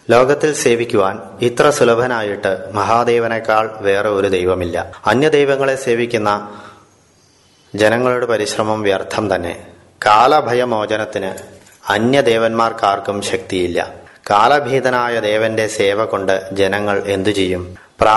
ലോകത്തിൽ സേവിക്കുവാൻ ഇത്ര സുലഭനായിട്ട് മഹാദേവനേക്കാൾ വേറെ ഒരു ദൈവമില്ല അന്യദൈവങ്ങളെ സേവിക്കുന്ന ജനങ്ങളുടെ പരിശ്രമം വ്യർത്ഥം തന്നെ കാലഭയമോചനത്തിന് അന്യദേവന്മാർക്കാർക്കും ശക്തിയില്ല കാലഭീതനായ ദേവന്റെ സേവ കൊണ്ട് ജനങ്ങൾ എന്തു ചെയ്യും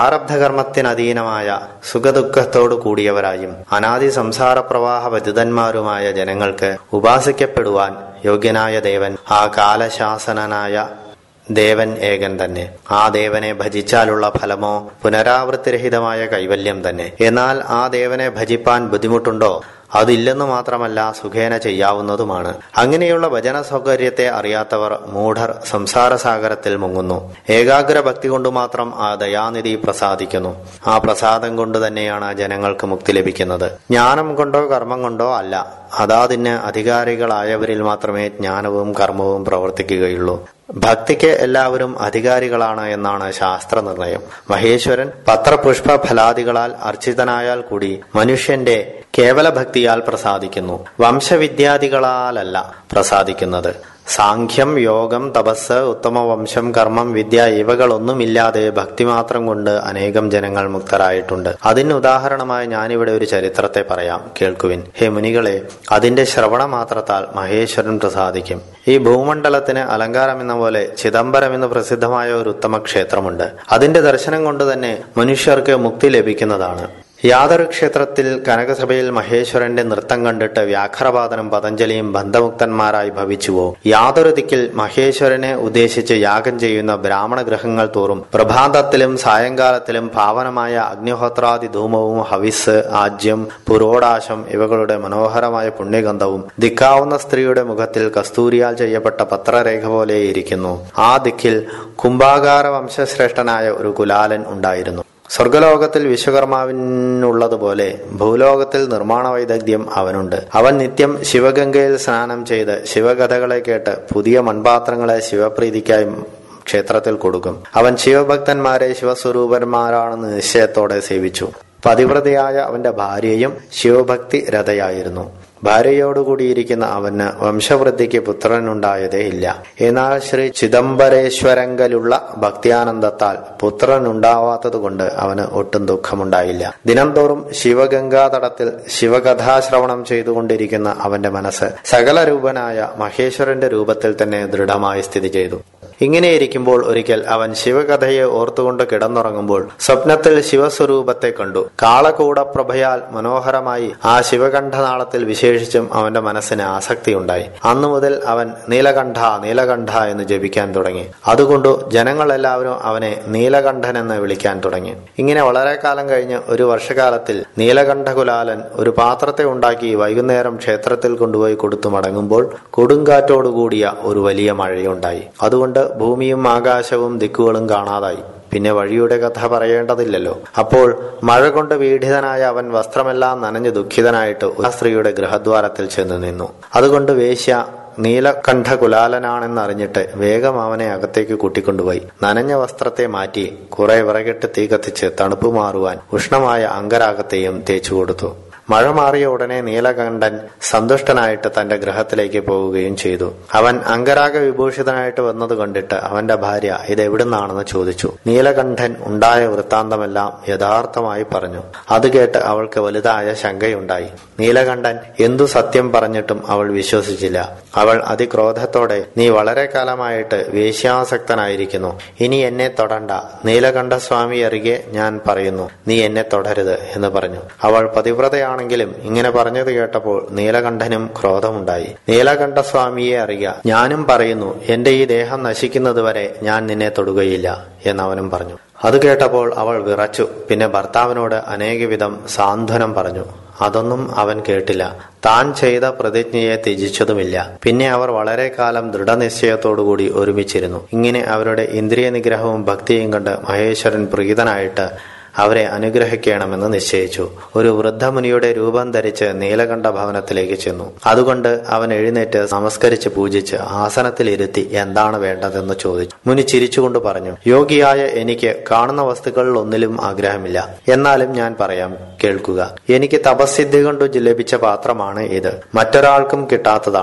പ്രാരബ്ധകർമ്മത്തിനധീനമായ സുഖദുഃഖത്തോടു കൂടിയവരായും അനാദി സംസാര പ്രവാഹ പതിതന്മാരുമായ ജനങ്ങൾക്ക് ഉപാസിക്കപ്പെടുവാൻ യോഗ്യനായ ദേവൻ ആ കാലശാസനനായ ദേവൻ ഏകൻ തന്നെ ആ ദേവനെ ഭജിച്ചാലുള്ള ഫലമോ പുനരാവൃത്തിരഹിതമായ കൈവല്യം തന്നെ എന്നാൽ ആ ദേവനെ ഭജിപ്പാൻ ബുദ്ധിമുട്ടുണ്ടോ അതില്ലെന്ന് മാത്രമല്ല സുഖേന ചെയ്യാവുന്നതുമാണ് അങ്ങനെയുള്ള ഭജന സൗകര്യത്തെ അറിയാത്തവർ മൂഢർ സംസാര സാഗരത്തിൽ മുങ്ങുന്നു ഏകാഗ്ര ഭക്തി കൊണ്ട് മാത്രം ആ ദയാനിധി പ്രസാദിക്കുന്നു ആ പ്രസാദം കൊണ്ട് തന്നെയാണ് ജനങ്ങൾക്ക് മുക്തി ലഭിക്കുന്നത് ജ്ഞാനം കൊണ്ടോ കർമ്മം കൊണ്ടോ അല്ല അതാതിന് അധികാരികളായവരിൽ മാത്രമേ ജ്ഞാനവും കർമ്മവും പ്രവർത്തിക്കുകയുള്ളൂ ഭക്തിക്ക് എല്ലാവരും അധികാരികളാണ് എന്നാണ് ശാസ്ത്ര നിർണയം മഹേശ്വരൻ പത്രപുഷ്പ ഫലാദികളാൽ അർച്ചിതനായാൽ കൂടി മനുഷ്യന്റെ കേവല ഭക്തിയാൽ പ്രസാദിക്കുന്നു വംശവിദ്യാദികളാലല്ല പ്രസാദിക്കുന്നത് സാഖ്യം യോഗം തപസ് ഉത്തമ വംശം കർമ്മം വിദ്യ ഇവകളൊന്നുമില്ലാതെ ഭക്തി മാത്രം കൊണ്ട് അനേകം ജനങ്ങൾ മുക്തരായിട്ടുണ്ട് അതിന് ഉദാഹരണമായി ഞാനിവിടെ ഒരു ചരിത്രത്തെ പറയാം കേൾക്കുവിൻ ഹേ മുനികളെ അതിന്റെ ശ്രവണ മാത്രത്താൽ മഹേശ്വരൻ പ്രസാദിക്കും ഈ ഭൂമണ്ഡലത്തിന് അലങ്കാരം എന്ന പോലെ ചിദംബരം എന്ന് പ്രസിദ്ധമായ ഒരു ഉത്തമ ക്ഷേത്രമുണ്ട് അതിന്റെ ദർശനം കൊണ്ട് തന്നെ മനുഷ്യർക്ക് മുക്തി ലഭിക്കുന്നതാണ് യാതൊരു ക്ഷേത്രത്തിൽ കനകസഭയിൽ മഹേശ്വരന്റെ നൃത്തം കണ്ടിട്ട് വ്യാഘ്രപാദനും പതഞ്ജലിയും ബന്ധമുക്തന്മാരായി ഭവിച്ചുവോ യാതൊരു ദിക്കിൽ മഹേശ്വരനെ ഉദ്ദേശിച്ച് യാഗം ചെയ്യുന്ന ബ്രാഹ്മണ ഗൃഹങ്ങൾ തോറും പ്രഭാതത്തിലും സായങ്കാലത്തിലും പാവനമായ അഗ്നിഹോത്രാദി ധൂമവും ഹവിസ് ആജ്യം പുരോടാശം ഇവകളുടെ മനോഹരമായ പുണ്യഗന്ധവും ദിക്കാവുന്ന സ്ത്രീയുടെ മുഖത്തിൽ കസ്തൂരിയാൽ ചെയ്യപ്പെട്ട പത്രരേഖ പോലെ ഇരിക്കുന്നു ആ ദിക്കിൽ കുംഭാകാര വംശശ്രേഷ്ഠനായ ഒരു കുലാലൻ ഉണ്ടായിരുന്നു സ്വർഗലോകത്തിൽ വിശ്വകർമാവിനുള്ളതുപോലെ ഭൂലോകത്തിൽ നിർമ്മാണ വൈദഗ്ധ്യം അവനുണ്ട് അവൻ നിത്യം ശിവഗംഗയിൽ സ്നാനം ചെയ്ത് ശിവകഥകളെ കേട്ട് പുതിയ മൺപാത്രങ്ങളെ ശിവപ്രീതിക്കായി ക്ഷേത്രത്തിൽ കൊടുക്കും അവൻ ശിവഭക്തന്മാരെ ശിവസ്വരൂപന്മാരാണെന്ന് നിശ്ചയത്തോടെ സേവിച്ചു പതിവ്രതയായ അവന്റെ ഭാര്യയും ശിവഭക്തി രഥയായിരുന്നു ഭാര്യയോടുകൂടിയിരിക്കുന്ന അവന് വംശവൃദ്ധിക്ക് പുത്രനുണ്ടായതേ ഇല്ല എന്നാൽ ശ്രീ ചിദംബരേശ്വരങ്കലുള്ള ഭക്തിയാനന്ദത്താൽ പുത്രനുണ്ടാവാത്തതുകൊണ്ട് അവന് ഒട്ടും ദുഃഖമുണ്ടായില്ല ദിനംതോറും ശിവഗംഗാതടത്തിൽ ശിവകഥാശ്രവണം ചെയ്തുകൊണ്ടിരിക്കുന്ന അവന്റെ മനസ്സ് സകല രൂപനായ മഹേശ്വരന്റെ രൂപത്തിൽ തന്നെ ദൃഢമായി സ്ഥിതി ചെയ്തു ഇങ്ങനെയിരിക്കുമ്പോൾ ഒരിക്കൽ അവൻ ശിവകഥയെ ഓർത്തുകൊണ്ട് കിടന്നുറങ്ങുമ്പോൾ സ്വപ്നത്തിൽ ശിവസ്വരൂപത്തെ കണ്ടു കാളകൂടപ്രഭയാൽ മനോഹരമായി ആ ശിവകണ്ഠനാളത്തിൽ വിശേഷിച്ചും അവന്റെ മനസ്സിന് ആസക്തിയുണ്ടായി അന്നു മുതൽ അവൻ നീലകണ്ഠ നീലകണ്ഠ എന്ന് ജപിക്കാൻ തുടങ്ങി അതുകൊണ്ട് ജനങ്ങളെല്ലാവരും അവനെ നീലകണ്ഠൻ എന്ന് വിളിക്കാൻ തുടങ്ങി ഇങ്ങനെ വളരെ കാലം കഴിഞ്ഞ് ഒരു വർഷകാലത്തിൽ നീലകണ്ഠകുലാലൻ ഒരു പാത്രത്തെ ഉണ്ടാക്കി വൈകുന്നേരം ക്ഷേത്രത്തിൽ കൊണ്ടുപോയി കൊടുത്തു മടങ്ങുമ്പോൾ കൊടുങ്കാറ്റോടുകൂടിയ ഒരു വലിയ മഴയുണ്ടായി അതുകൊണ്ട് ഭൂമിയും ആകാശവും ദിക്കുകളും കാണാതായി പിന്നെ വഴിയുടെ കഥ പറയേണ്ടതില്ലല്ലോ അപ്പോൾ മഴ കൊണ്ട് പീഡിതനായ അവൻ വസ്ത്രമെല്ലാം നനഞ്ഞു ദുഃഖിതനായിട്ട് ഒരു സ്ത്രീയുടെ ഗൃഹദ്വാരത്തിൽ ചെന്ന് നിന്നു അതുകൊണ്ട് വേശ്യ നീലകണ്ഠ കുലാലനാണെന്നറിഞ്ഞിട്ട് വേഗം അവനെ അകത്തേക്ക് കൂട്ടിക്കൊണ്ടുപോയി നനഞ്ഞ വസ്ത്രത്തെ മാറ്റി കുറെ വിറകിട്ട് തീ കത്തിച്ച് തണുപ്പ് മാറുവാൻ ഉഷ്ണമായ അങ്കരാഗത്തെയും തേച്ചു കൊടുത്തു മഴ മാറിയ ഉടനെ നീലകണ്ഠൻ സന്തുഷ്ടനായിട്ട് തന്റെ ഗൃഹത്തിലേക്ക് പോവുകയും ചെയ്തു അവൻ അങ്കരാഗ വിഭൂഷിതനായിട്ട് വന്നത് കണ്ടിട്ട് അവന്റെ ഭാര്യ ഇത് എവിടുന്നാണെന്ന് ചോദിച്ചു നീലകണ്ഠൻ ഉണ്ടായ വൃത്താന്തമെല്ലാം യഥാർത്ഥമായി പറഞ്ഞു അത് കേട്ട് അവൾക്ക് വലുതായ ശങ്കയുണ്ടായി നീലകണ്ഠൻ എന്തു സത്യം പറഞ്ഞിട്ടും അവൾ വിശ്വസിച്ചില്ല അവൾ അതിക്രോധത്തോടെ നീ വളരെ കാലമായിട്ട് വേശ്യാസക്തനായിരിക്കുന്നു ഇനി എന്നെ തൊടണ്ട നീലകണ്ഠസ്വാമി അറികെ ഞാൻ പറയുന്നു നീ എന്നെ തുടരുത് എന്ന് പറഞ്ഞു അവൾ പതിവ്രതയാണെങ്കിലും ഇങ്ങനെ പറഞ്ഞത് കേട്ടപ്പോൾ നീലകണ്ഠനും ക്രോധമുണ്ടായി നീലകണ്ഠസ്വാമിയെ അറിയുക ഞാനും പറയുന്നു എന്റെ ഈ ദേഹം നശിക്കുന്നതുവരെ ഞാൻ നിന്നെ തൊടുകയില്ല എന്നവനും പറഞ്ഞു അത് കേട്ടപ്പോൾ അവൾ വിറച്ചു പിന്നെ ഭർത്താവിനോട് അനേകവിധം സാന്ത്വനം പറഞ്ഞു അതൊന്നും അവൻ കേട്ടില്ല താൻ ചെയ്ത പ്രതിജ്ഞയെ ത്യജിച്ചതുമില്ല പിന്നെ അവർ വളരെ കാലം ദൃഢനിശ്ചയത്തോടുകൂടി ഒരുമിച്ചിരുന്നു ഇങ്ങനെ അവരുടെ ഇന്ദ്രിയ നിഗ്രഹവും ഭക്തിയും കണ്ട് മഹേശ്വരൻ പ്രീതനായിട്ട് അവരെ അനുഗ്രഹിക്കണമെന്ന് നിശ്ചയിച്ചു ഒരു വൃദ്ധമുനിയുടെ രൂപം ധരിച്ച് നീലകണ്ഠ ഭവനത്തിലേക്ക് ചെന്നു അതുകൊണ്ട് അവൻ എഴുന്നേറ്റ് നമസ്കരിച്ച് പൂജിച്ച് ആസനത്തിൽ ഇരുത്തി എന്താണ് വേണ്ടതെന്ന് ചോദിച്ചു മുനി ചിരിച്ചുകൊണ്ട് പറഞ്ഞു യോഗിയായ എനിക്ക് കാണുന്ന വസ്തുക്കളിൽ ഒന്നിലും ആഗ്രഹമില്ല എന്നാലും ഞാൻ പറയാം കേൾക്കുക എനിക്ക് തപസ്സിദ്ധി കൊണ്ട് ലഭിച്ച പാത്രമാണ് ഇത് മറ്റൊരാൾക്കും കിട്ടാത്തതാണ്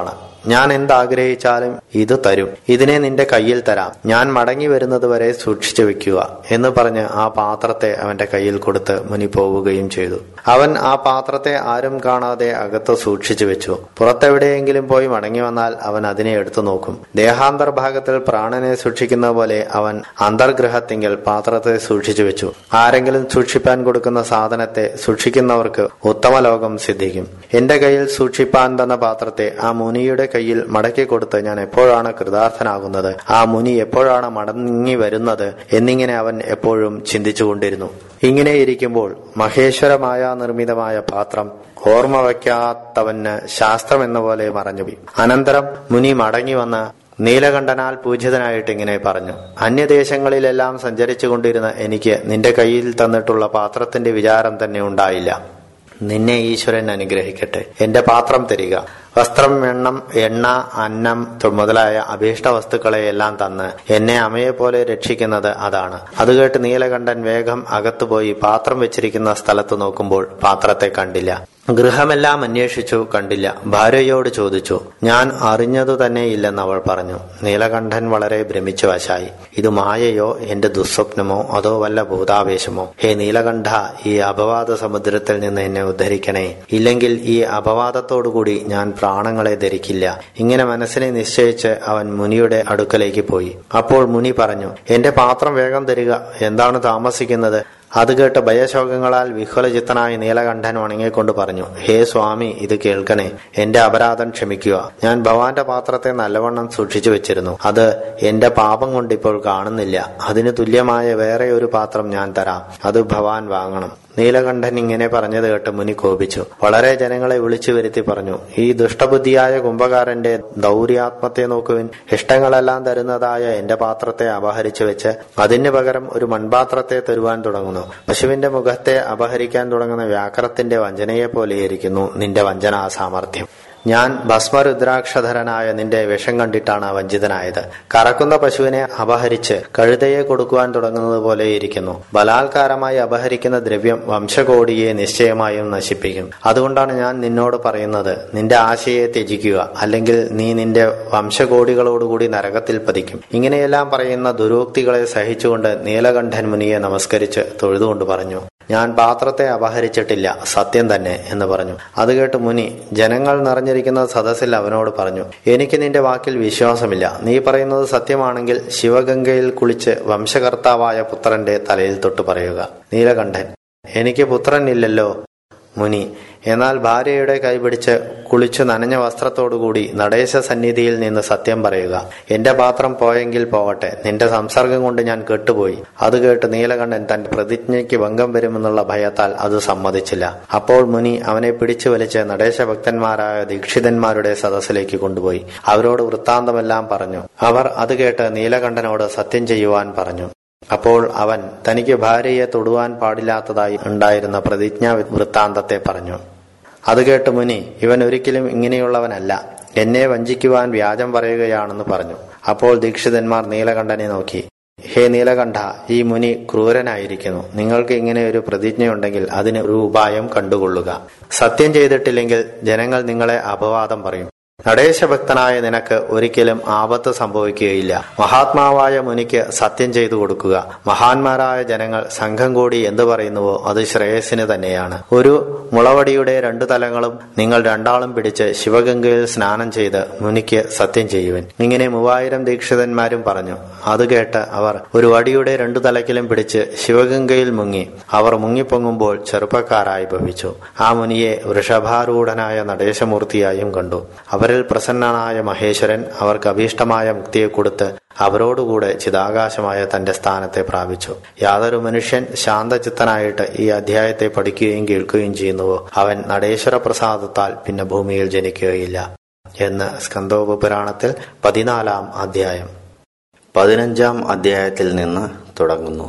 ഞാൻ എന്താഗ്രഹിച്ചാലും ഇത് തരും ഇതിനെ നിന്റെ കയ്യിൽ തരാം ഞാൻ മടങ്ങി വരുന്നത് വരെ സൂക്ഷിച്ചു വെക്കുക എന്ന് പറഞ്ഞ് ആ പാത്രത്തെ അവന്റെ കയ്യിൽ കൊടുത്ത് മുനി പോവുകയും ചെയ്തു അവൻ ആ പാത്രത്തെ ആരും കാണാതെ അകത്ത് സൂക്ഷിച്ചു വെച്ചു പുറത്തെവിടെയെങ്കിലും പോയി മടങ്ങി വന്നാൽ അവൻ അതിനെ എടുത്തു നോക്കും ദേഹാന്തർഭാഗത്തിൽ പ്രാണനെ സൂക്ഷിക്കുന്ന പോലെ അവൻ അന്തർഗ്രഹത്തിങ്കൽ പാത്രത്തെ സൂക്ഷിച്ചു വെച്ചു ആരെങ്കിലും സൂക്ഷിപ്പാൻ കൊടുക്കുന്ന സാധനത്തെ സൂക്ഷിക്കുന്നവർക്ക് ഉത്തമ ലോകം സിദ്ധിക്കും എന്റെ കയ്യിൽ സൂക്ഷിപ്പാൻ തന്ന പാത്രത്തെ ആ മുനിയുടെ കയ്യിൽ മടക്കി കൊടുത്ത് ഞാൻ എപ്പോഴാണ് കൃതാർത്ഥനാകുന്നത് ആ മുനി എപ്പോഴാണ് മടങ്ങി വരുന്നത് എന്നിങ്ങനെ അവൻ എപ്പോഴും ചിന്തിച്ചുകൊണ്ടിരുന്നു ഇങ്ങനെ ഇരിക്കുമ്പോൾ മഹേശ്വരമായ നിർമ്മിതമായ പാത്രം ഓർമ്മ വയ്ക്കാത്തവന് ശാസ്ത്രം എന്ന പോലെ മറഞ്ഞുപോയി അനന്തരം മുനി മടങ്ങി വന്ന് നീലകണ്ഠനാൽ പൂജിതനായിട്ട് ഇങ്ങനെ പറഞ്ഞു അന്യദേശങ്ങളിലെല്ലാം സഞ്ചരിച്ചു കൊണ്ടിരുന്ന എനിക്ക് നിന്റെ കയ്യിൽ തന്നിട്ടുള്ള പാത്രത്തിന്റെ വിചാരം തന്നെ ഉണ്ടായില്ല നിന്നെ ഈശ്വരൻ അനുഗ്രഹിക്കട്ടെ എന്റെ പാത്രം തരിക വസ്ത്രം വെണ്ണം എണ്ണ അന്നം തു- മുതലായ അഭീഷ്ട വസ്തുക്കളെ എല്ലാം തന്ന് എന്നെ അമ്മയെ പോലെ രക്ഷിക്കുന്നത് അതാണ് അത് കേട്ട് നീലകണ്ഠൻ വേഗം അകത്തുപോയി പാത്രം വെച്ചിരിക്കുന്ന സ്ഥലത്ത് നോക്കുമ്പോൾ പാത്രത്തെ കണ്ടില്ല ഗൃഹമെല്ലാം അന്വേഷിച്ചു കണ്ടില്ല ഭാര്യയോട് ചോദിച്ചു ഞാൻ അറിഞ്ഞതു തന്നെ ഇല്ലെന്ന് അവൾ പറഞ്ഞു നീലകണ്ഠൻ വളരെ ഭ്രമിച്ചു വശായി ഇത് മായയോ എന്റെ ദുസ്വപ്നമോ അതോ വല്ല ഭൂതാവേശമോ ഹേ നീലകണ്ഠ ഈ അപവാദ സമുദ്രത്തിൽ നിന്ന് എന്നെ ഉദ്ധരിക്കണേ ഇല്ലെങ്കിൽ ഈ അപവാദത്തോടുകൂടി ഞാൻ പ്രാണങ്ങളെ ധരിക്കില്ല ഇങ്ങനെ മനസ്സിനെ നിശ്ചയിച്ച് അവൻ മുനിയുടെ അടുക്കലേക്ക് പോയി അപ്പോൾ മുനി പറഞ്ഞു എന്റെ പാത്രം വേഗം തരിക എന്താണ് താമസിക്കുന്നത് അത് കേട്ട് ഭയശോകങ്ങളാൽ വിഹ്വലചിത്തനായ നീലകണ്ഠൻ വണങ്ങിക്കൊണ്ട് പറഞ്ഞു ഹേ സ്വാമി ഇത് കേൾക്കണേ എന്റെ അപരാധം ക്ഷമിക്കുക ഞാൻ ഭവാന്റെ പാത്രത്തെ നല്ലവണ്ണം സൂക്ഷിച്ചു വെച്ചിരുന്നു അത് എന്റെ പാപം കൊണ്ട് ഇപ്പോൾ കാണുന്നില്ല അതിന് തുല്യമായ വേറെ ഒരു പാത്രം ഞാൻ തരാം അത് ഭവാൻ വാങ്ങണം നീലകണ്ഠൻ ഇങ്ങനെ പറഞ്ഞത് കേട്ട് മുനി കോപിച്ചു വളരെ ജനങ്ങളെ വിളിച്ചു വരുത്തി പറഞ്ഞു ഈ ദുഷ്ടബുദ്ധിയായ കുംഭകാരന്റെ ദൗര്യാത്മത്തെ നോക്കുവിൻ ഇഷ്ടങ്ങളെല്ലാം തരുന്നതായ എന്റെ പാത്രത്തെ അപഹരിച്ചു വെച്ച് അതിന് പകരം ഒരു മൺപാത്രത്തെ തരുവാൻ തുടങ്ങുന്നു പശുവിന്റെ മുഖത്തെ അപഹരിക്കാൻ തുടങ്ങുന്ന വ്യാക്രത്തിന്റെ വഞ്ചനയെ പോലെയിരിക്കുന്നു നിന്റെ വഞ്ചനാ സാമർഥ്യം ഞാൻ ഭസ്മരുദ്രാക്ഷധരനായ നിന്റെ വിഷം കണ്ടിട്ടാണ് വഞ്ചിതനായത് കറക്കുന്ന പശുവിനെ അപഹരിച്ച് കഴുതയെ കൊടുക്കുവാൻ തുടങ്ങുന്നത് പോലെ ഇരിക്കുന്നു ബലാത്കാരമായി അപഹരിക്കുന്ന ദ്രവ്യം വംശകോടിയെ നിശ്ചയമായും നശിപ്പിക്കും അതുകൊണ്ടാണ് ഞാൻ നിന്നോട് പറയുന്നത് നിന്റെ ആശയെ ത്യജിക്കുക അല്ലെങ്കിൽ നീ നിന്റെ വംശകോടികളോടുകൂടി നരകത്തിൽ പതിക്കും ഇങ്ങനെയെല്ലാം പറയുന്ന ദുരോക്തികളെ സഹിച്ചുകൊണ്ട് നീലകണ്ഠൻ മുനിയെ നമസ്കരിച്ച് തൊഴുതുകൊണ്ട് പറഞ്ഞു ഞാൻ പാത്രത്തെ അപഹരിച്ചിട്ടില്ല സത്യം തന്നെ എന്ന് പറഞ്ഞു അത് കേട്ട് മുനി ജനങ്ങൾ നിറഞ്ഞിരിക്കുന്ന സദസ്സിൽ അവനോട് പറഞ്ഞു എനിക്ക് നിന്റെ വാക്കിൽ വിശ്വാസമില്ല നീ പറയുന്നത് സത്യമാണെങ്കിൽ ശിവഗംഗയിൽ കുളിച്ച് വംശകർത്താവായ പുത്രന്റെ തലയിൽ തൊട്ട് പറയുക നീലകണ്ഠൻ എനിക്ക് പുത്രനില്ലല്ലോ മുനി എന്നാൽ ഭാര്യയുടെ കൈപിടിച്ച് കുളിച്ചു നനഞ്ഞ വസ്ത്രത്തോടുകൂടി നടേശ സന്നിധിയിൽ നിന്ന് സത്യം പറയുക എന്റെ പാത്രം പോയെങ്കിൽ പോവട്ടെ നിന്റെ സംസർഗം കൊണ്ട് ഞാൻ കെട്ടുപോയി അത് കേട്ട് നീലകണ്ഠൻ തന്റെ പ്രതിജ്ഞയ്ക്ക് ഭംഗം വരുമെന്നുള്ള ഭയത്താൽ അത് സമ്മതിച്ചില്ല അപ്പോൾ മുനി അവനെ പിടിച്ചു വലിച്ച് നടേശഭക്തന്മാരായ ദീക്ഷിതന്മാരുടെ സദസ്സിലേക്ക് കൊണ്ടുപോയി അവരോട് വൃത്താന്തമെല്ലാം പറഞ്ഞു അവർ അത് കേട്ട് നീലകണ്ഠനോട് സത്യം ചെയ്യുവാൻ പറഞ്ഞു അപ്പോൾ അവൻ തനിക്ക് ഭാര്യയെ തൊടുവാൻ പാടില്ലാത്തതായി ഉണ്ടായിരുന്ന പ്രതിജ്ഞാ വൃത്താന്തത്തെ പറഞ്ഞു അത് കേട്ട് മുനി ഇവൻ ഒരിക്കലും ഇങ്ങനെയുള്ളവനല്ല എന്നെ വഞ്ചിക്കുവാൻ വ്യാജം പറയുകയാണെന്ന് പറഞ്ഞു അപ്പോൾ ദീക്ഷിതന്മാർ നീലകണ്ഠനെ നോക്കി ഹേ നീലകണ്ഠ ഈ മുനി ക്രൂരനായിരിക്കുന്നു നിങ്ങൾക്ക് ഇങ്ങനെ ഒരു പ്രതിജ്ഞയുണ്ടെങ്കിൽ അതിന് ഒരു ഉപായം കണ്ടുകൊള്ളുക സത്യം ചെയ്തിട്ടില്ലെങ്കിൽ ജനങ്ങൾ നിങ്ങളെ അപവാദം പറയും നടേശഭക്തനായ നിനക്ക് ഒരിക്കലും ആപത്ത് സംഭവിക്കുകയില്ല മഹാത്മാവായ മുനിക്ക് സത്യം ചെയ്തു കൊടുക്കുക മഹാന്മാരായ ജനങ്ങൾ സംഘം കൂടി എന്തു പറയുന്നുവോ അത് ശ്രേയസിന് തന്നെയാണ് ഒരു മുളവടിയുടെ രണ്ടു തലങ്ങളും നിങ്ങൾ രണ്ടാളും പിടിച്ച് ശിവഗംഗയിൽ സ്നാനം ചെയ്ത് മുനിക്ക് സത്യം ചെയ്യുവൻ ഇങ്ങനെ മൂവായിരം ദീക്ഷിതന്മാരും പറഞ്ഞു അത് കേട്ട് അവർ ഒരു വടിയുടെ രണ്ടു തലക്കിലും പിടിച്ച് ശിവഗംഗയിൽ മുങ്ങി അവർ മുങ്ങിപ്പൊങ്ങുമ്പോൾ ചെറുപ്പക്കാരായി ഭവിച്ചു ആ മുനിയെ വൃഷഭാരൂഢനായ നടേശമൂർത്തിയായും കണ്ടു അവരിൽ പ്രസന്നനായ മഹേശ്വരൻ അവർക്ക് അഭീഷ്ടമായ മുക്തിയെ കൊടുത്ത് അവരോടുകൂടെ ചിതാകാശമായ തന്റെ സ്ഥാനത്തെ പ്രാപിച്ചു യാതൊരു മനുഷ്യൻ ശാന്തചിത്തനായിട്ട് ഈ അധ്യായത്തെ പഠിക്കുകയും കേൾക്കുകയും ചെയ്യുന്നുവോ അവൻ നടേശ്വര പ്രസാദത്താൽ പിന്നെ ഭൂമിയിൽ ജനിക്കുകയില്ല എന്ന് സ്കന്ദോപുരാണത്തിൽ പതിനാലാം അധ്യായം പതിനഞ്ചാം അധ്യായത്തിൽ നിന്ന് തുടങ്ങുന്നു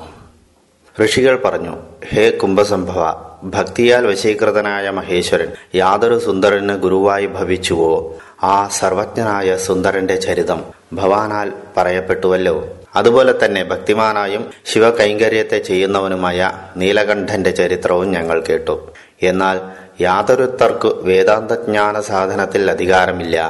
ഋഷികൾ പറഞ്ഞു ഹേ കുംഭസംഭവ ഭക്തിയാൽ വശീകൃതനായ മഹേശ്വരൻ യാതൊരു സുന്ദരന് ഗുരുവായി ഭവിച്ചുവോ ആ സർവജ്ഞനായ സുന്ദരന്റെ ചരിതം ഭവാനാൽ പറയപ്പെട്ടുവല്ലോ അതുപോലെ തന്നെ ഭക്തിമാനായും ശിവകൈങ്കര്യത്തെ ചെയ്യുന്നവനുമായ നീലകണ്ഠന്റെ ചരിത്രവും ഞങ്ങൾ കേട്ടു എന്നാൽ യാതൊരുത്തർക്കു വേദാന്തജ്ഞാന സാധനത്തിൽ അധികാരമില്ല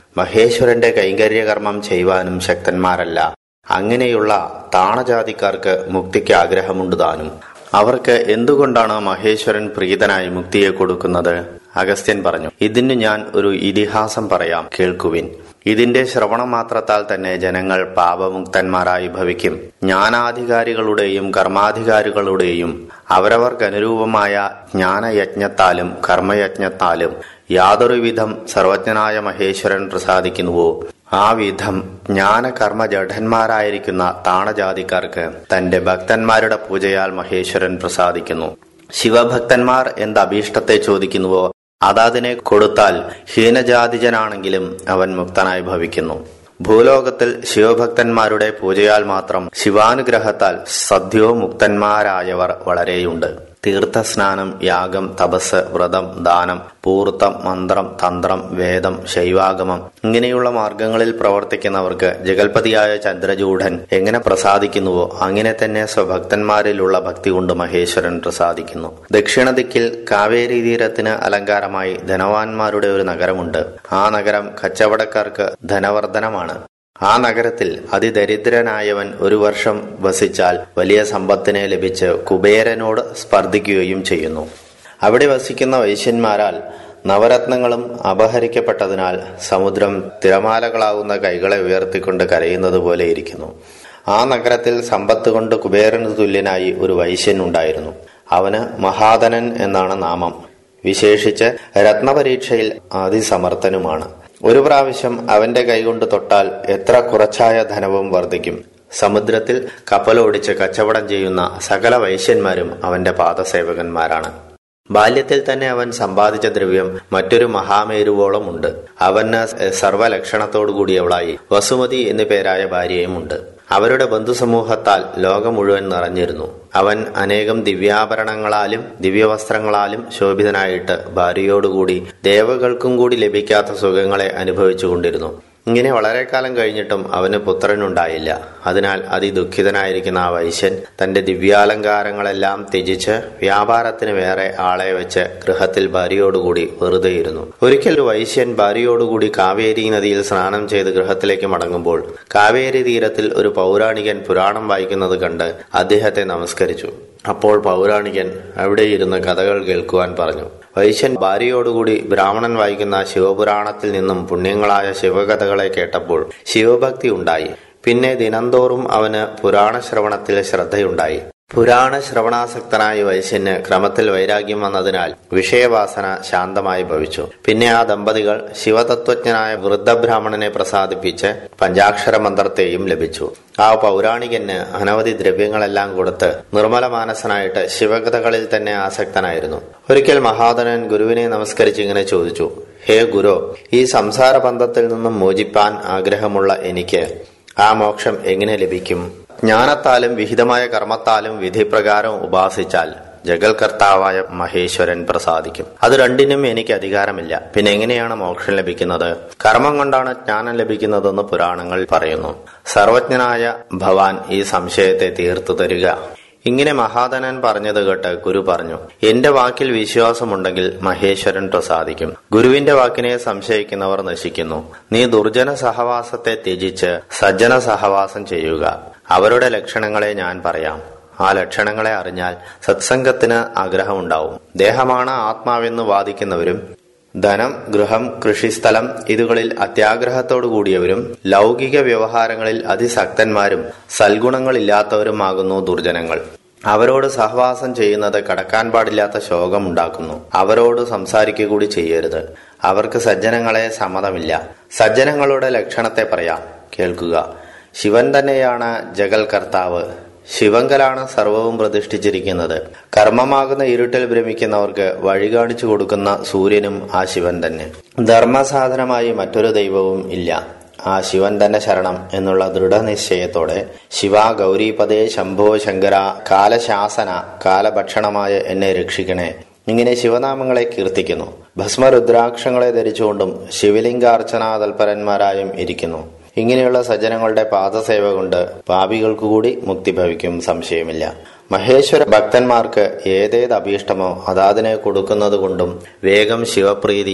മഹേശ്വരന്റെ കൈങ്കര്യകർമ്മം ചെയ്യുവാനും ശക്തന്മാരല്ല അങ്ങനെയുള്ള താണജാതിക്കാർക്ക് മുക്തിക്ക് ആഗ്രഹമുണ്ട് താനും അവർക്ക് എന്തുകൊണ്ടാണ് മഹേശ്വരൻ പ്രീതനായി മുക്തിയെ കൊടുക്കുന്നത് അഗസ്ത്യൻ പറഞ്ഞു ഇതിന് ഞാൻ ഒരു ഇതിഹാസം പറയാം കേൾക്കുവിൻ ഇതിന്റെ ശ്രവണമാത്രത്താൽ തന്നെ ജനങ്ങൾ പാപമുക്തന്മാരായി ഭവിക്കും ജ്ഞാനാധികാരികളുടെയും കർമാധികാരികളുടെയും അവരവർക്ക് അനുരൂപമായ ജ്ഞാനയജ്ഞത്താലും കർമ്മയജ്ഞത്താലും യാതൊരുവിധം സർവജ്ഞനായ മഹേശ്വരൻ പ്രസാദിക്കുന്നുവോ ആ വിധം ജ്ഞാനകർമ്മ ജഡന്മാരായിരിക്കുന്ന താണജാതിക്കാർക്ക് തന്റെ ഭക്തന്മാരുടെ പൂജയാൽ മഹേശ്വരൻ പ്രസാദിക്കുന്നു ശിവഭക്തന്മാർ എന്ത് അഭീഷ്ടത്തെ ചോദിക്കുന്നുവോ അതതിനെ കൊടുത്താൽ ഹീനജാതിജനാണെങ്കിലും അവൻ മുക്തനായി ഭവിക്കുന്നു ഭൂലോകത്തിൽ ശിവഭക്തന്മാരുടെ പൂജയാൽ മാത്രം ശിവാനുഗ്രഹത്താൽ സദ്യോ മുക്തന്മാരായവർ വളരെയുണ്ട് തീർത്ഥസ്നാനം യാഗം തപസ് വ്രതം ദാനം പൂർത്തം മന്ത്രം തന്ത്രം വേദം ശൈവാഗമം ഇങ്ങനെയുള്ള മാർഗങ്ങളിൽ പ്രവർത്തിക്കുന്നവർക്ക് ജഗൽപതിയായ ചന്ദ്രചൂഢൻ എങ്ങനെ പ്രസാദിക്കുന്നുവോ അങ്ങനെ തന്നെ സ്വഭക്തന്മാരിലുള്ള ഭക്തി കൊണ്ട് മഹേശ്വരൻ പ്രസാദിക്കുന്നു ദക്ഷിണദിക്കിൽ കാവേരി തീരത്തിന് അലങ്കാരമായി ധനവാന്മാരുടെ ഒരു നഗരമുണ്ട് ആ നഗരം കച്ചവടക്കാർക്ക് ധനവർദ്ധനമാണ് ആ നഗരത്തിൽ അതിദരിദ്രനായവൻ ഒരു വർഷം വസിച്ചാൽ വലിയ സമ്പത്തിനെ ലഭിച്ച് കുബേരനോട് സ്പർദ്ധിക്കുകയും ചെയ്യുന്നു അവിടെ വസിക്കുന്ന വൈശ്യന്മാരാൽ നവരത്നങ്ങളും അപഹരിക്കപ്പെട്ടതിനാൽ സമുദ്രം തിരമാലകളാവുന്ന കൈകളെ ഉയർത്തിക്കൊണ്ട് കരയുന്നത് പോലെ ഇരിക്കുന്നു ആ നഗരത്തിൽ സമ്പത്ത് കൊണ്ട് കുബേരന് തുല്യനായി ഒരു വൈശ്യൻ ഉണ്ടായിരുന്നു അവന് മഹാധനൻ എന്നാണ് നാമം വിശേഷിച്ച് രത്നപരീക്ഷയിൽ അതിസമർത്ഥനുമാണ് ഒരു പ്രാവശ്യം അവന്റെ കൈകൊണ്ട് തൊട്ടാൽ എത്ര കുറച്ചായ ധനവും വർദ്ധിക്കും സമുദ്രത്തിൽ കപ്പലോടിച്ച് കച്ചവടം ചെയ്യുന്ന സകല വൈശ്യന്മാരും അവന്റെ പാദസേവകന്മാരാണ് ബാല്യത്തിൽ തന്നെ അവൻ സമ്പാദിച്ച ദ്രവ്യം മറ്റൊരു മഹാമേരുവോളം ഉണ്ട് അവന് സർവ്വലക്ഷണത്തോടു കൂടിയവളായി വസുമതി എന്നു പേരായ ഭാര്യയും ഉണ്ട് അവരുടെ ബന്ധുസമൂഹത്താൽ ലോകം മുഴുവൻ നിറഞ്ഞിരുന്നു അവൻ അനേകം ദിവ്യാഭരണങ്ങളാലും ദിവ്യവസ്ത്രങ്ങളാലും ശോഭിതനായിട്ട് ഭാര്യയോടുകൂടി ദേവകൾക്കും കൂടി ലഭിക്കാത്ത സുഖങ്ങളെ അനുഭവിച്ചുകൊണ്ടിരുന്നു ഇങ്ങനെ വളരെ കാലം കഴിഞ്ഞിട്ടും അവന് പുത്രനുണ്ടായില്ല അതിനാൽ അതിദുഃഖിതനായിരിക്കുന്ന ആ വൈശ്യൻ തന്റെ ദിവ്യാലങ്കാരങ്ങളെല്ലാം ത്യജിച്ച് വ്യാപാരത്തിന് വേറെ ആളെ വെച്ച് ഗൃഹത്തിൽ ഭാര്യയോടുകൂടി വെറുതെയിരുന്നു ഒരിക്കൽ ഒരു വൈശ്യൻ ഭാര്യയോടുകൂടി കാവേരി നദിയിൽ സ്നാനം ചെയ്ത് ഗൃഹത്തിലേക്ക് മടങ്ങുമ്പോൾ കാവേരി തീരത്തിൽ ഒരു പൗരാണികൻ പുരാണം വായിക്കുന്നത് കണ്ട് അദ്ദേഹത്തെ നമസ്കരിച്ചു അപ്പോൾ പൗരാണികൻ അവിടെ ഇരുന്ന് കഥകൾ കേൾക്കുവാൻ പറഞ്ഞു വൈശ്യൻ ഭാര്യയോടുകൂടി ബ്രാഹ്മണൻ വായിക്കുന്ന ശിവപുരാണത്തിൽ നിന്നും പുണ്യങ്ങളായ ശിവകഥകളെ കേട്ടപ്പോൾ ശിവഭക്തി ഉണ്ടായി പിന്നെ ദിനംതോറും അവന് പുരാണ ശ്രവണത്തിൽ ശ്രദ്ധയുണ്ടായി പുരാണ ശ്രവണാസക്തനായ വൈശ്യന് ക്രമത്തിൽ വൈരാഗ്യം വന്നതിനാൽ വിഷയവാസന ശാന്തമായി ഭവിച്ചു പിന്നെ ആ ദമ്പതികൾ ശിവതത്വജ്ഞനായ വൃദ്ധബ്രാഹ്മണനെ പ്രസാദിപ്പിച്ച് പഞ്ചാക്ഷര മന്ത്രത്തെയും ലഭിച്ചു ആ പൗരാണികന് അനവധി ദ്രവ്യങ്ങളെല്ലാം കൊടുത്ത് നിർമ്മല മാനസനായിട്ട് ശിവകഥകളിൽ തന്നെ ആസക്തനായിരുന്നു ഒരിക്കൽ മഹാധനൻ ഗുരുവിനെ നമസ്കരിച്ച് ഇങ്ങനെ ചോദിച്ചു ഹേ ഗുരു ഈ സംസാര ബന്ധത്തിൽ നിന്നും മോചിപ്പാൻ ആഗ്രഹമുള്ള എനിക്ക് ആ മോക്ഷം എങ്ങനെ ലഭിക്കും ജ്ഞാനത്താലും വിഹിതമായ കർമ്മത്താലും വിധിപ്രകാരം ഉപാസിച്ചാൽ ജഗൽകർത്താവായ മഹേശ്വരൻ പ്രസാദിക്കും അത് രണ്ടിനും എനിക്ക് അധികാരമില്ല പിന്നെ എങ്ങനെയാണ് മോക്ഷം ലഭിക്കുന്നത് കർമ്മം കൊണ്ടാണ് ജ്ഞാനം ലഭിക്കുന്നതെന്ന് പുരാണങ്ങൾ പറയുന്നു സർവജ്ഞനായ ഭവാൻ ഈ സംശയത്തെ തീർത്തു തരിക ഇങ്ങനെ മഹാധനൻ പറഞ്ഞത് കേട്ട് ഗുരു പറഞ്ഞു എന്റെ വാക്കിൽ വിശ്വാസമുണ്ടെങ്കിൽ മഹേശ്വരൻ പ്രസാദിക്കും ഗുരുവിന്റെ വാക്കിനെ സംശയിക്കുന്നവർ നശിക്കുന്നു നീ ദുർജന സഹവാസത്തെ ത്യജിച്ച് സജ്ജന സഹവാസം ചെയ്യുക അവരുടെ ലക്ഷണങ്ങളെ ഞാൻ പറയാം ആ ലക്ഷണങ്ങളെ അറിഞ്ഞാൽ സത്സംഗത്തിന് ആഗ്രഹമുണ്ടാവും ദേഹമാണ് ആത്മാവെന്ന് വാദിക്കുന്നവരും ധനം ഗൃഹം കൃഷിസ്ഥലം ഇതുകളിൽ അത്യാഗ്രഹത്തോടു കൂടിയവരും ലൗകിക വ്യവഹാരങ്ങളിൽ അതിസക്തന്മാരും സൽഗുണങ്ങളില്ലാത്തവരുമാകുന്നു ദുർജനങ്ങൾ അവരോട് സഹവാസം ചെയ്യുന്നത് കടക്കാൻ പാടില്ലാത്ത ശോകമുണ്ടാക്കുന്നു അവരോട് സംസാരിക്കുക കൂടി ചെയ്യരുത് അവർക്ക് സജ്ജനങ്ങളെ സമ്മതമില്ല സജ്ജനങ്ങളുടെ ലക്ഷണത്തെ പറയാം കേൾക്കുക ശിവൻ തന്നെയാണ് ജഗൽ കർത്താവ് ശിവങ്കലാണ് സർവവും പ്രതിഷ്ഠിച്ചിരിക്കുന്നത് കർമ്മമാകുന്ന ഇരുട്ടിൽ ഭ്രമിക്കുന്നവർക്ക് വഴി കാണിച്ചു കൊടുക്കുന്ന സൂര്യനും ആ ശിവൻ തന്നെ ധർമ്മസാധനമായി മറ്റൊരു ദൈവവും ഇല്ല ആ ശിവൻ തന്നെ ശരണം എന്നുള്ള ദൃഢനിശ്ചയത്തോടെ ശിവ ഗൗരീപദേ ശംഭോ ശങ്കര കാലശാസന കാലഭക്ഷണമായ എന്നെ രക്ഷിക്കണേ ഇങ്ങനെ ശിവനാമങ്ങളെ കീർത്തിക്കുന്നു ഭസ്മരുദ്രാക്ഷങ്ങളെ ധരിച്ചുകൊണ്ടും ശിവലിംഗാർച്ചനാ തൽപരന്മാരായും ഇരിക്കുന്നു ഇങ്ങനെയുള്ള സജ്ജനങ്ങളുടെ പാദസേവ കൊണ്ട് പാപികൾക്കു കൂടി മുക്തി ഭവിക്കും സംശയമില്ല മഹേശ്വര ഭക്തന്മാർക്ക് ഏതേത് അഭീഷ്ടമോ അതാതിനെ കൊടുക്കുന്നത് കൊണ്ടും വേഗം ശിവപ്രീതി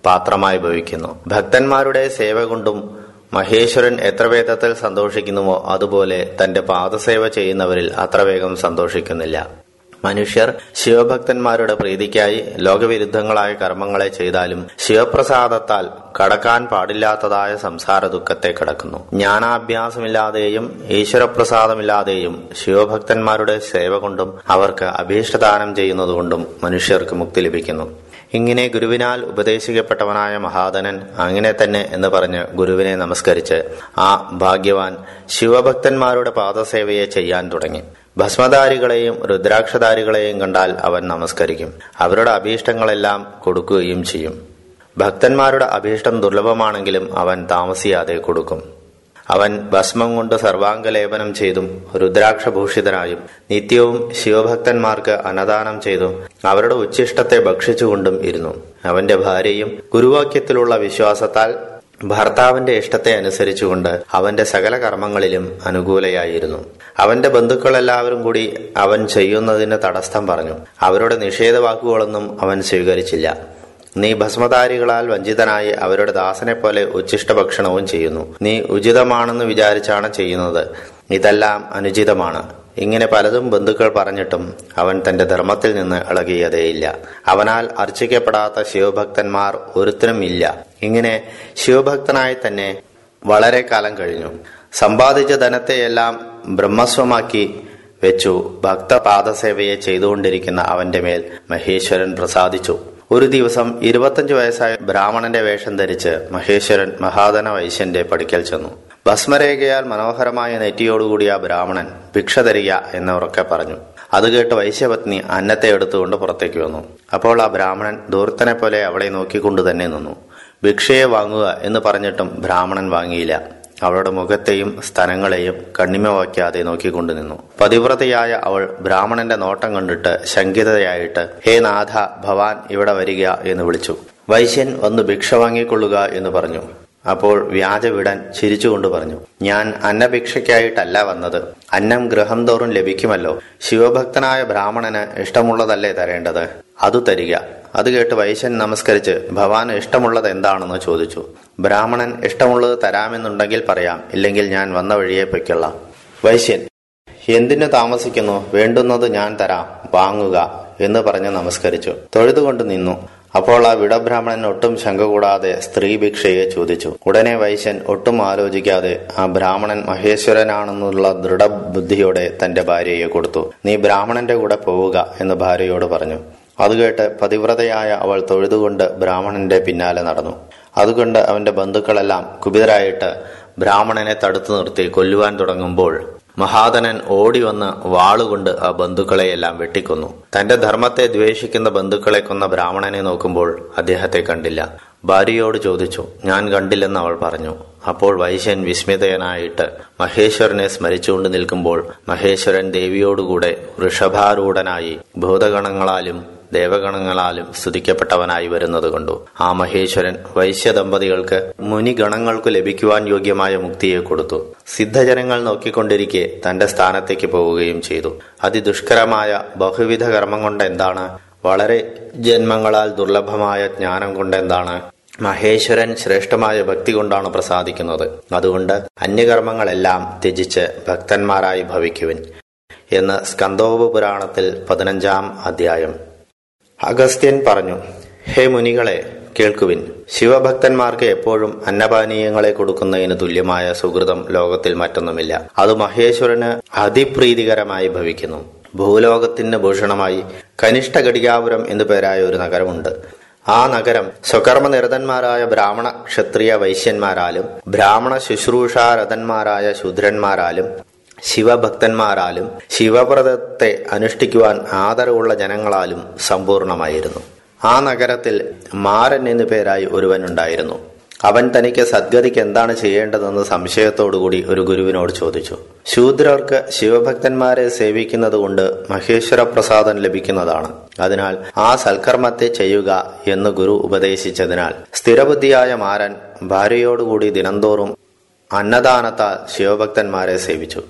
പാത്രമായി ഭവിക്കുന്നു ഭക്തന്മാരുടെ സേവ കൊണ്ടും മഹേശ്വരൻ എത്ര വേഗത്തിൽ സന്തോഷിക്കുന്നുവോ അതുപോലെ തന്റെ പാദസേവ ചെയ്യുന്നവരിൽ അത്ര വേഗം സന്തോഷിക്കുന്നില്ല മനുഷ്യർ ശിവഭക്തന്മാരുടെ പ്രീതിക്കായി ലോകവിരുദ്ധങ്ങളായ കർമ്മങ്ങളെ ചെയ്താലും ശിവപ്രസാദത്താൽ കടക്കാൻ പാടില്ലാത്തതായ സംസാര ദുഃഖത്തെ കടക്കുന്നു ജ്ഞാനാഭ്യാസമില്ലാതെയും ഈശ്വരപ്രസാദമില്ലാതെയും ശിവഭക്തന്മാരുടെ സേവ കൊണ്ടും അവർക്ക് അഭീഷ്ടദാനം ചെയ്യുന്നതുകൊണ്ടും മനുഷ്യർക്ക് മുക്തി ലഭിക്കുന്നു ഇങ്ങനെ ഗുരുവിനാൽ ഉപദേശിക്കപ്പെട്ടവനായ മഹാധനൻ അങ്ങനെ തന്നെ എന്ന് പറഞ്ഞ് ഗുരുവിനെ നമസ്കരിച്ച് ആ ഭാഗ്യവാൻ ശിവഭക്തന്മാരുടെ പാദസേവയെ ചെയ്യാൻ തുടങ്ങി ഭസ്മധാരികളെയും രുദ്രാക്ഷധാരികളെയും കണ്ടാൽ അവൻ നമസ്കരിക്കും അവരുടെ അഭീഷ്ടങ്ങളെല്ലാം കൊടുക്കുകയും ചെയ്യും ഭക്തന്മാരുടെ അഭീഷ്ടം ദുർലഭമാണെങ്കിലും അവൻ താമസിയാതെ കൊടുക്കും അവൻ ഭസ്മം കൊണ്ട് സർവാംഗലേപനം ചെയ്തും രുദ്രാക്ഷഭൂഷിതനായും നിത്യവും ശിവഭക്തന്മാർക്ക് അന്നദാനം ചെയ്തും അവരുടെ ഉച്ഛിഷ്ടത്തെ ഭക്ഷിച്ചുകൊണ്ടും ഇരുന്നു അവന്റെ ഭാര്യയും ഗുരുവാക്യത്തിലുള്ള വിശ്വാസത്താൽ ഭർത്താവിന്റെ ഇഷ്ടത്തെ അനുസരിച്ചുകൊണ്ട് അവന്റെ സകല കർമ്മങ്ങളിലും അനുകൂലയായിരുന്നു അവന്റെ ബന്ധുക്കളെല്ലാവരും കൂടി അവൻ ചെയ്യുന്നതിന് തടസ്സം പറഞ്ഞു അവരുടെ നിഷേധവാക്കുകളൊന്നും അവൻ സ്വീകരിച്ചില്ല നീ ഭസ്മധാരികളാൽ വഞ്ചിതനായി അവരുടെ ദാസനെ പോലെ ഉച്ഛിഷ്ട ഭക്ഷണവും ചെയ്യുന്നു നീ ഉചിതമാണെന്ന് വിചാരിച്ചാണ് ചെയ്യുന്നത് ഇതെല്ലാം അനുചിതമാണ് ഇങ്ങനെ പലതും ബന്ധുക്കൾ പറഞ്ഞിട്ടും അവൻ തന്റെ ധർമ്മത്തിൽ നിന്ന് ഇളകിയതേയില്ല അവനാൽ അർച്ചിക്കപ്പെടാത്ത ശിവഭക്തന്മാർ ഒരുത്തരും ഇല്ല ഇങ്ങനെ ശിവഭക്തനായി തന്നെ വളരെ കാലം കഴിഞ്ഞു സമ്പാദിച്ച ധനത്തെയെല്ലാം ബ്രഹ്മസ്വമാക്കി വെച്ചു ഭക്തപാദസേവയെ ചെയ്തുകൊണ്ടിരിക്കുന്ന അവന്റെ മേൽ മഹേശ്വരൻ പ്രസാദിച്ചു ഒരു ദിവസം ഇരുപത്തഞ്ചു വയസ്സായ ബ്രാഹ്മണന്റെ വേഷം ധരിച്ച് മഹേശ്വരൻ മഹാധന വൈശ്യന്റെ പടിക്കൽ ചെന്നു ഭസ്മരേഖയാൽ മനോഹരമായ നെറ്റിയോടുകൂടിയ ആ ബ്രാഹ്മണൻ ഭിക്ഷ തരിക എന്നവരൊക്കെ പറഞ്ഞു അത് കേട്ട് വൈശ്യപത്നി അന്നത്തെ എടുത്തുകൊണ്ട് പുറത്തേക്ക് വന്നു അപ്പോൾ ആ ബ്രാഹ്മണൻ ദൂർത്തനെ പോലെ അവളെ നോക്കിക്കൊണ്ട് തന്നെ നിന്നു ഭിക്ഷയെ വാങ്ങുക എന്ന് പറഞ്ഞിട്ടും ബ്രാഹ്മണൻ വാങ്ങിയില്ല അവളുടെ മുഖത്തെയും സ്ഥലങ്ങളെയും കണ്ണിമ വയ്ക്കാതെ നോക്കിക്കൊണ്ടു നിന്നു പതിവ്രതയായ അവൾ ബ്രാഹ്മണന്റെ നോട്ടം കണ്ടിട്ട് ശങ്കിതയായിട്ട് ഹേ നാഥ ഭവാൻ ഇവിടെ വരിക എന്ന് വിളിച്ചു വൈശ്യൻ വന്ന് ഭിക്ഷ വാങ്ങിക്കൊള്ളുക എന്ന് പറഞ്ഞു അപ്പോൾ വ്യാജവിടൻ ചിരിച്ചുകൊണ്ട് പറഞ്ഞു ഞാൻ അന്നഭിക്ഷയ്ക്കായിട്ടല്ല വന്നത് അന്നം ഗൃഹം തോറും ലഭിക്കുമല്ലോ ശിവഭക്തനായ ബ്രാഹ്മണന് ഇഷ്ടമുള്ളതല്ലേ തരേണ്ടത് അതു തരിക അത് കേട്ട് വൈശ്യൻ നമസ്കരിച്ച് ഭവാന് ഇഷ്ടമുള്ളത് എന്താണെന്ന് ചോദിച്ചു ബ്രാഹ്മണൻ ഇഷ്ടമുള്ളത് തരാമെന്നുണ്ടെങ്കിൽ പറയാം ഇല്ലെങ്കിൽ ഞാൻ വന്ന വഴിയെ പൊയ്ക്കൊള്ളാം വൈശ്യൻ എന്തിനു താമസിക്കുന്നു വേണ്ടുന്നത് ഞാൻ തരാം വാങ്ങുക എന്ന് പറഞ്ഞ് നമസ്കരിച്ചു തൊഴുതുകൊണ്ട് നിന്നു അപ്പോൾ ആ വിടബ്രാഹ്മണൻ ഒട്ടും ശങ്ക കൂടാതെ സ്ത്രീ ഭിക്ഷയെ ചോദിച്ചു ഉടനെ വൈശ്യൻ ഒട്ടും ആലോചിക്കാതെ ആ ബ്രാഹ്മണൻ മഹേശ്വരനാണെന്നുള്ള ദൃഢബുദ്ധിയോടെ തന്റെ ഭാര്യയെ കൊടുത്തു നീ ബ്രാഹ്മണന്റെ കൂടെ പോവുക എന്ന് ഭാര്യയോട് പറഞ്ഞു അത് കേട്ട് പതിവ്രതയായ അവൾ തൊഴുതുകൊണ്ട് ബ്രാഹ്മണന്റെ പിന്നാലെ നടന്നു അതുകൊണ്ട് അവന്റെ ബന്ധുക്കളെല്ലാം കുപിതരായിട്ട് ബ്രാഹ്മണനെ തടുത്തു നിർത്തി കൊല്ലുവാൻ തുടങ്ങുമ്പോൾ മഹാധനൻ ഓടി വന്ന് വാളുകൊണ്ട് ആ ബന്ധുക്കളെയെല്ലാം വെട്ടിക്കൊന്നു തന്റെ ധർമ്മത്തെ ദ്വേഷിക്കുന്ന ബന്ധുക്കളെ കൊന്ന ബ്രാഹ്മണനെ നോക്കുമ്പോൾ അദ്ദേഹത്തെ കണ്ടില്ല ഭാര്യയോട് ചോദിച്ചു ഞാൻ കണ്ടില്ലെന്ന് അവൾ പറഞ്ഞു അപ്പോൾ വൈശ്യൻ വിസ്മിതനായിട്ട് മഹേശ്വരനെ സ്മരിച്ചുകൊണ്ട് നിൽക്കുമ്പോൾ മഹേശ്വരൻ ദേവിയോടുകൂടെ വൃഷഭാരൂഢനായി ഭൂതഗണങ്ങളാലും ദേവഗണങ്ങളാലും സ്തുതിക്കപ്പെട്ടവനായി വരുന്നത് കണ്ടു ആ മഹേശ്വരൻ വൈശ്യ ദമ്പതികൾക്ക് മുനിഗണങ്ങൾക്ക് ലഭിക്കുവാൻ യോഗ്യമായ മുക്തിയെ കൊടുത്തു സിദ്ധജനങ്ങൾ നോക്കിക്കൊണ്ടിരിക്കെ തന്റെ സ്ഥാനത്തേക്ക് പോവുകയും ചെയ്തു അതിദുഷ്കരമായ ബഹുവിധ കർമ്മം കൊണ്ട് എന്താണ് വളരെ ജന്മങ്ങളാൽ ദുർലഭമായ ജ്ഞാനം കൊണ്ട് എന്താണ് മഹേശ്വരൻ ശ്രേഷ്ഠമായ ഭക്തി കൊണ്ടാണ് പ്രസാദിക്കുന്നത് അതുകൊണ്ട് അന്യകർമ്മങ്ങളെല്ലാം ത്യജിച്ച് ഭക്തന്മാരായി ഭവിക്കുവിൻ എന്ന് സ്കന്ദോപ പുരാണത്തിൽ പതിനഞ്ചാം അധ്യായം അഗസ്ത്യൻ പറഞ്ഞു ഹേ മുനികളെ കേൾക്കുവിൻ ശിവഭക്തന്മാർക്ക് എപ്പോഴും അന്നപാനീയങ്ങളെ കൊടുക്കുന്നതിന് തുല്യമായ സുഹൃതം ലോകത്തിൽ മറ്റൊന്നുമില്ല അത് മഹേശ്വരന് അതിപ്രീതികരമായി ഭവിക്കുന്നു ഭൂലോകത്തിന് ഭൂഷണമായി കനിഷ്ഠ ഘടികാപുരം എന്നു പേരായ ഒരു നഗരമുണ്ട് ആ നഗരം സ്വകർമ്മനിരതന്മാരായ ബ്രാഹ്മണ ക്ഷത്രിയ വൈശ്യന്മാരാലും ബ്രാഹ്മണ ശുശ്രൂഷാരഥന്മാരായ ശൂദ്രന്മാരാലും ശിവഭക്തന്മാരാലും ശിവവ്രതത്തെ അനുഷ്ഠിക്കുവാൻ ആദരവുള്ള ജനങ്ങളാലും സമ്പൂർണമായിരുന്നു ആ നഗരത്തിൽ മാരൻ എന്നു പേരായി ഒരുവനുണ്ടായിരുന്നു അവൻ തനിക്ക് സദ്ഗതിക്ക് എന്താണ് ചെയ്യേണ്ടതെന്ന് സംശയത്തോടുകൂടി ഒരു ഗുരുവിനോട് ചോദിച്ചു ശൂദ്രർക്ക് ശിവഭക്തന്മാരെ സേവിക്കുന്നത് കൊണ്ട് മഹേശ്വര പ്രസാദം ലഭിക്കുന്നതാണ് അതിനാൽ ആ സൽക്കർമ്മത്തെ ചെയ്യുക എന്ന് ഗുരു ഉപദേശിച്ചതിനാൽ സ്ഥിരബുദ്ധിയായ മാരൻ ഭാര്യയോടുകൂടി ദിനംതോറും അന്നദാനത്താൽ ശിവഭക്തന്മാരെ സേവിച്ചു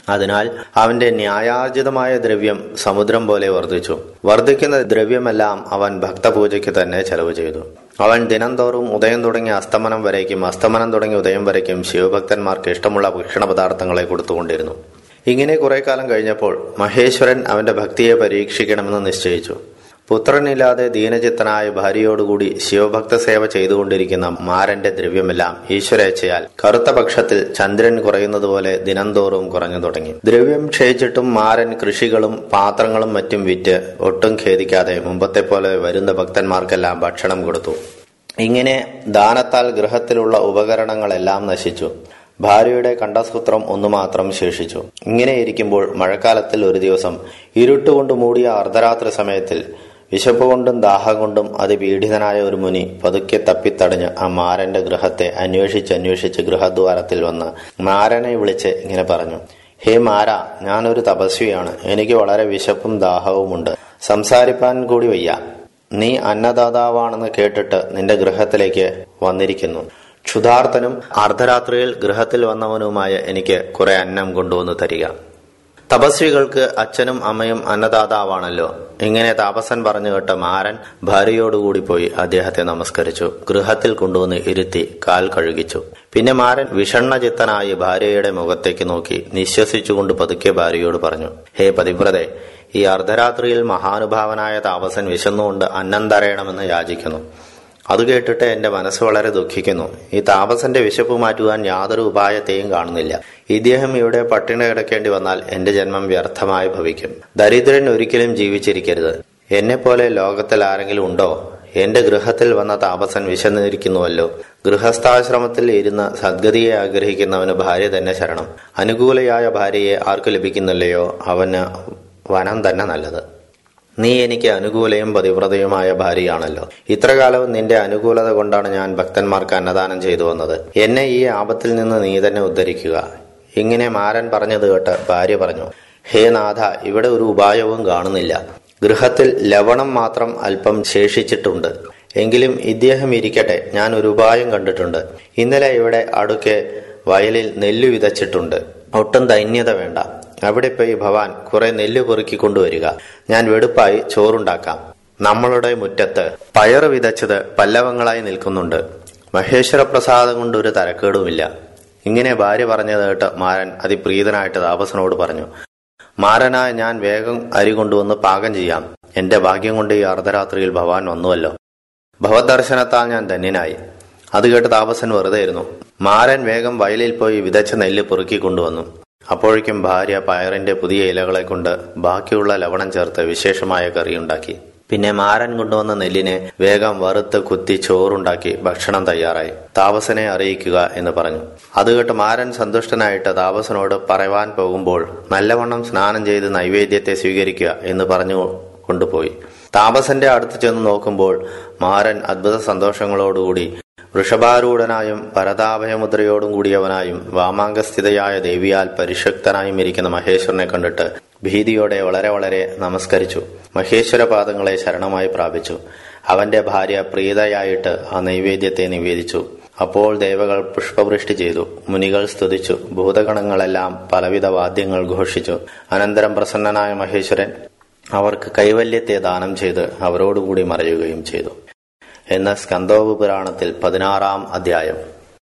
അതിനാൽ അവന്റെ ന്യായാർജിതമായ ദ്രവ്യം സമുദ്രം പോലെ വർദ്ധിച്ചു വർദ്ധിക്കുന്ന ദ്രവ്യമെല്ലാം അവൻ ഭക്തപൂജയ്ക്ക് തന്നെ ചെലവ് ചെയ്തു അവൻ ദിനംതോറും ഉദയം തുടങ്ങി അസ്തമനം വരേക്കും അസ്തമനം തുടങ്ങി ഉദയം വരയ്ക്കും ശിവഭക്തന്മാർക്ക് ഇഷ്ടമുള്ള ഭക്ഷണ പദാർത്ഥങ്ങളെ കൊടുത്തുകൊണ്ടിരുന്നു ഇങ്ങനെ കുറെ കാലം കഴിഞ്ഞപ്പോൾ മഹേശ്വരൻ അവന്റെ ഭക്തിയെ പരീക്ഷിക്കണമെന്ന് നിശ്ചയിച്ചു പുത്രനില്ലാതെ ദീനചിത്തനായ ഭാര്യയോടുകൂടി ശിവഭക്ത സേവ ചെയ്തുകൊണ്ടിരിക്കുന്ന മാരന്റെ ദ്രവ്യമെല്ലാം ഈശ്വരേച്ഛയാൽ കറുത്ത പക്ഷത്തിൽ ചന്ദ്രൻ കുറയുന്നതുപോലെ ദിനംതോറും കുറഞ്ഞു തുടങ്ങി ദ്രവ്യം ക്ഷയിച്ചിട്ടും മാരൻ കൃഷികളും പാത്രങ്ങളും മറ്റും വിറ്റ് ഒട്ടും ഖേദിക്കാതെ മുമ്പത്തെ പോലെ വരുന്ന ഭക്തന്മാർക്കെല്ലാം ഭക്ഷണം കൊടുത്തു ഇങ്ങനെ ദാനത്താൽ ഗൃഹത്തിലുള്ള ഉപകരണങ്ങളെല്ലാം നശിച്ചു ഭാര്യയുടെ കണ്ടസൂത്രം ഒന്നു മാത്രം ശേഷിച്ചു ഇങ്ങനെയിരിക്കുമ്പോൾ മഴക്കാലത്തിൽ ഒരു ദിവസം ഇരുട്ടുകൊണ്ട് മൂടിയ അർദ്ധരാത്രി സമയത്തിൽ വിശപ്പ് കൊണ്ടും ദാഹം കൊണ്ടും അതിപീഡിതനായ ഒരു മുനി പതുക്കെ തപ്പിത്തടഞ്ഞ് ആ മാരന്റെ ഗൃഹത്തെ അന്വേഷിച്ച് അന്വേഷിച്ച് ഗൃഹദ്വാരത്തിൽ വന്ന് മാരനെ വിളിച്ച് ഇങ്ങനെ പറഞ്ഞു ഹേ മാര ഞാനൊരു തപസ്വിയാണ് എനിക്ക് വളരെ വിശപ്പും ദാഹവുമുണ്ട് സംസാരിപ്പാൻ കൂടി വയ്യ നീ അന്നദാതാവാണെന്ന് കേട്ടിട്ട് നിന്റെ ഗൃഹത്തിലേക്ക് വന്നിരിക്കുന്നു ക്ഷുധാർത്ഥനും അർദ്ധരാത്രിയിൽ ഗൃഹത്തിൽ വന്നവനുമായ എനിക്ക് കുറെ അന്നം കൊണ്ടുവന്ന് തരിക തപസ്വികൾക്ക് അച്ഛനും അമ്മയും അന്നദാതാവാണല്ലോ ഇങ്ങനെ താപസൻ പറഞ്ഞു കേട്ട മാരൻ ഭാര്യയോടുകൂടി പോയി അദ്ദേഹത്തെ നമസ്കരിച്ചു ഗൃഹത്തിൽ കൊണ്ടുവന്ന് ഇരുത്തി കാൽ കഴുകിച്ചു പിന്നെ മാരൻ വിഷണ്ണചിത്തനായി ഭാര്യയുടെ മുഖത്തേക്ക് നോക്കി നിശ്വസിച്ചുകൊണ്ട് പതുക്കെ ഭാര്യയോട് പറഞ്ഞു ഹേ പതിവ്രതെ ഈ അർദ്ധരാത്രിയിൽ മഹാനുഭാവനായ താപസൻ വിശന്നുകൊണ്ട് അന്നം തരയണമെന്ന് യാചിക്കുന്നു അത് കേട്ടിട്ട് എന്റെ മനസ്സ് വളരെ ദുഃഖിക്കുന്നു ഈ താപസന്റെ വിശപ്പ് മാറ്റുവാൻ യാതൊരു ഉപായത്തെയും കാണുന്നില്ല ഇദ്ദേഹം ഇവിടെ പട്ടിണി കിടക്കേണ്ടി വന്നാൽ എന്റെ ജന്മം വ്യർത്ഥമായി ഭവിക്കും ദരിദ്രൻ ഒരിക്കലും ജീവിച്ചിരിക്കരുത് എന്നെ പോലെ ലോകത്തിൽ ആരെങ്കിലും ഉണ്ടോ എന്റെ ഗൃഹത്തിൽ വന്ന താപസൻ വിശന്നിരിക്കുന്നുവല്ലോ ഗൃഹസ്ഥാശ്രമത്തിൽ ഇരുന്ന് സദ്ഗതിയെ ആഗ്രഹിക്കുന്നവന് ഭാര്യ തന്നെ ശരണം അനുകൂലയായ ഭാര്യയെ ആർക്ക് ലഭിക്കുന്നില്ലയോ അവന് വനം തന്നെ നല്ലത് നീ എനിക്ക് അനുകൂലയും പതിവ്രതയുമായ ഭാര്യയാണല്ലോ ഇത്രകാലവും നിന്റെ അനുകൂലത കൊണ്ടാണ് ഞാൻ ഭക്തന്മാർക്ക് അന്നദാനം ചെയ്തു വന്നത് എന്നെ ഈ ആപത്തിൽ നിന്ന് നീ തന്നെ ഉദ്ധരിക്കുക ഇങ്ങനെ മാരൻ പറഞ്ഞത് കേട്ട് ഭാര്യ പറഞ്ഞു ഹേ നാഥ ഇവിടെ ഒരു ഉപായവും കാണുന്നില്ല ഗൃഹത്തിൽ ലവണം മാത്രം അല്പം ശേഷിച്ചിട്ടുണ്ട് എങ്കിലും ഇദ്ദേഹം ഇരിക്കട്ടെ ഞാൻ ഒരു ഉപായം കണ്ടിട്ടുണ്ട് ഇന്നലെ ഇവിടെ അടുക്കെ വയലിൽ നെല്ലു വിതച്ചിട്ടുണ്ട് ഒട്ടും ദൈന്യത വേണ്ട അവിടെ പോയി ഭവാൻ കുറെ നെല്ല് പെറുക്കി കൊണ്ടുവരിക ഞാൻ വെടുപ്പായി ചോറുണ്ടാക്കാം നമ്മളുടെ മുറ്റത്ത് പയറ് വിതച്ചത് പല്ലവങ്ങളായി നിൽക്കുന്നുണ്ട് മഹേശ്വര പ്രസാദം കൊണ്ട് ഒരു തരക്കേടുമില്ല ഇങ്ങനെ ഭാര്യ പറഞ്ഞത് കേട്ട് മാരൻ അതിപ്രീതനായിട്ട് താപസനോട് പറഞ്ഞു മാരനായ ഞാൻ വേഗം അരി കൊണ്ടുവന്ന് പാകം ചെയ്യാം എന്റെ ഭാഗ്യം കൊണ്ട് ഈ അർദ്ധരാത്രിയിൽ ഭവാൻ വന്നുവല്ലോ ഭവദർശനത്താൽ ഞാൻ ധന്യനായി അത് കേട്ട് താപസൻ വെറുതെ ഇരുന്നു മാരൻ വേഗം വയലിൽ പോയി വിതച്ച നെല്ല് പെറുക്കി കൊണ്ടുവന്നു അപ്പോഴേക്കും ഭാര്യ പയറിന്റെ പുതിയ ഇലകളെ കൊണ്ട് ബാക്കിയുള്ള ലവണം ചേർത്ത് വിശേഷമായ കറിയുണ്ടാക്കി പിന്നെ മാരൻ കൊണ്ടുവന്ന നെല്ലിനെ വേഗം വറുത്ത് കുത്തി ചോറുണ്ടാക്കി ഭക്ഷണം തയ്യാറായി താപസനെ അറിയിക്കുക എന്ന് പറഞ്ഞു അത് കേട്ട് മാരൻ സന്തുഷ്ടനായിട്ട് താപസനോട് പറയുവാൻ പോകുമ്പോൾ നല്ലവണ്ണം സ്നാനം ചെയ്ത് നൈവേദ്യത്തെ സ്വീകരിക്കുക എന്ന് പറഞ്ഞു കൊണ്ടുപോയി താപസന്റെ അടുത്ത് ചെന്ന് നോക്കുമ്പോൾ മാരൻ അദ്ഭുത സന്തോഷങ്ങളോടുകൂടി വൃഷഭാരൂഢനായും പരതാഭയമുദ്രയോടും കൂടിയവനായും വാമാങ്കസ്ഥിതയായ ദേവിയാൽ പരിശക്തനായും ഇരിക്കുന്ന മഹേശ്വരനെ കണ്ടിട്ട് ഭീതിയോടെ വളരെ വളരെ നമസ്കരിച്ചു മഹേശ്വര പാദങ്ങളെ ശരണമായി പ്രാപിച്ചു അവന്റെ ഭാര്യ പ്രീതയായിട്ട് ആ നൈവേദ്യത്തെ നിവേദിച്ചു അപ്പോൾ ദേവകൾ പുഷ്പവൃഷ്ടി ചെയ്തു മുനികൾ സ്തുതിച്ചു ഭൂതഗണങ്ങളെല്ലാം പലവിധ വാദ്യങ്ങൾ ഘോഷിച്ചു അനന്തരം പ്രസന്നനായ മഹേശ്വരൻ അവർക്ക് കൈവല്യത്തെ ദാനം ചെയ്ത് അവരോടുകൂടി മറയുകയും ചെയ്തു എന്ന സ്കന്ദോപുരാണത്തിൽ പതിനാറാം അധ്യായം